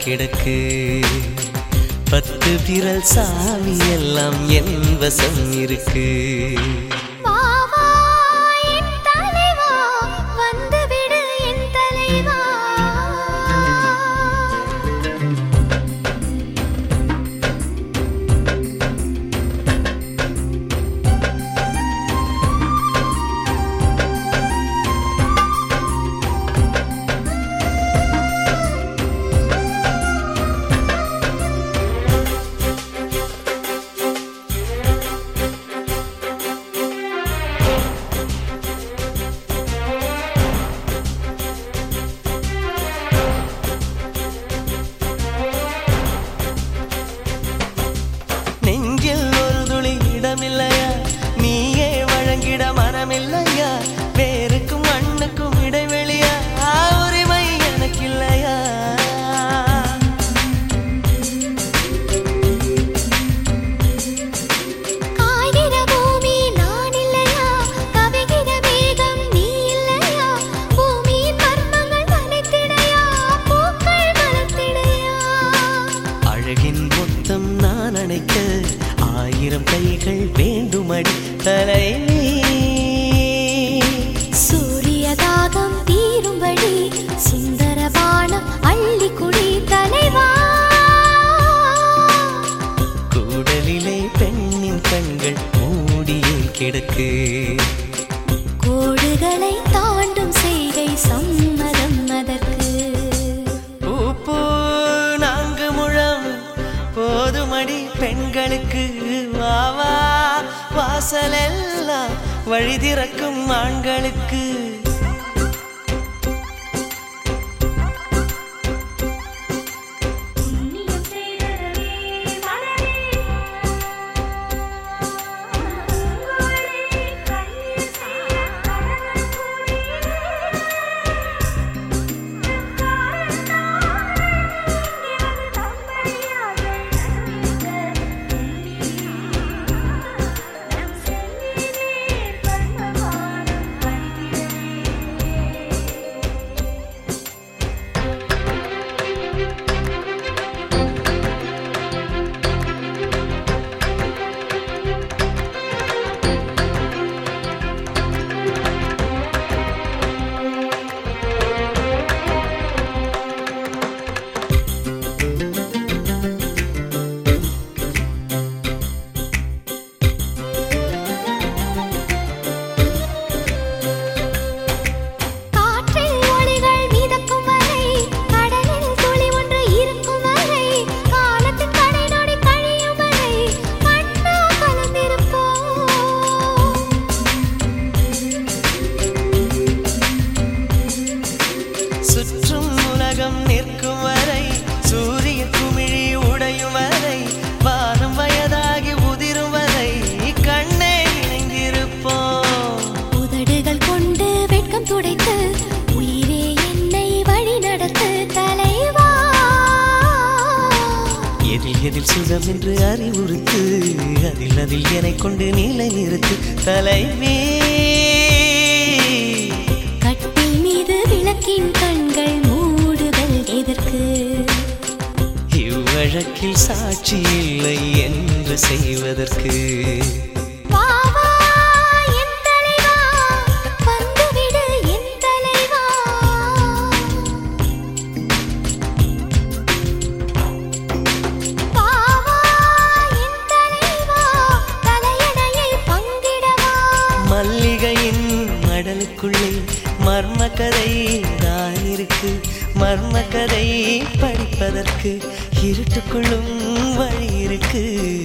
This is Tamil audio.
கிடக்கு பத்து விரல் சாமி எல்லாம் என் வசம் இருக்கு வா வா என் தலைவா வந்துவிடு என் தலைவா நெஞ்சில் ஒரு துளி இடமில்லையா நீயே வழங்கிட மனமில்லையா வேருக்கும் மண்ணுக்கும் இடைவெளியா உரிமை எனக்கில்லையா காய்கிற பூமி நான் இல்லையா கவிகிற மேகம் நீ இல்லையா பூமியின் மர்மங்கள் மலைத்திடையா பூக்கள் மலர்த்திடையா அழகின் மொத்தம் நான் அணைக்க ஆயிரம் கைகள் வேண்டுமடி தலைவி சூரிய தாகம் தீரும்படி சுந்தர பானம் அள்ளி குடி தலைவா கூடலிலே பெண்ணின் கண்கள் மூடியே கிடக்கு கோடுகளை தாண்டும் செய்கை சம்மதம் அதற்கு பூப்பூ நான்கு முழம் போதுமடி பெண்களுக்கு வாவா வாசலெல்லாம் வழி திறக்கும் ஆண்களுக்கு காற்றில் ஒளிகள் மிதக்கும் வரை கடலில் துளி ஒன்று இருக்கும் வரை காலத்தின் கடை நொடி கழியும் வரை கண்ணா கலந்திருப்போம் சுற்றும் உலகம் நிற்கும் வரை சூரிய குமிழி உடையும் வரை வானம் வயதாகி உதிரும் வரை கண்ணே இணைந்திருப்போம் உதடுகள் கொண்டு வெட்கம் துடைத்து உயிரே என்னை வழி நடத்து தலைவா எதில் எதில் சுகம் என்று அறிவுறுத்து அதில் அதில் எனை கொண்டு நிலை நிறுத்து தலைவி கட்டில் மீது விளக்கின் கண்கள் மூடுதல் எதற்கு இவ்வழக்கில் சாட்சி இல்லை என்று செய்வதற்கு வா வா என் தலைவா வந்துவிடு என் தலைவா வா வா என் தலைவா தலையணையை பங்கிடவா மல்லிகையின் மடலுக்குள்ளே மர்ம கதை தான் இருக்கு மர்ம கதை படிப்பதற்கு இருட்டுக்குள்ளும் வழி இருக்கு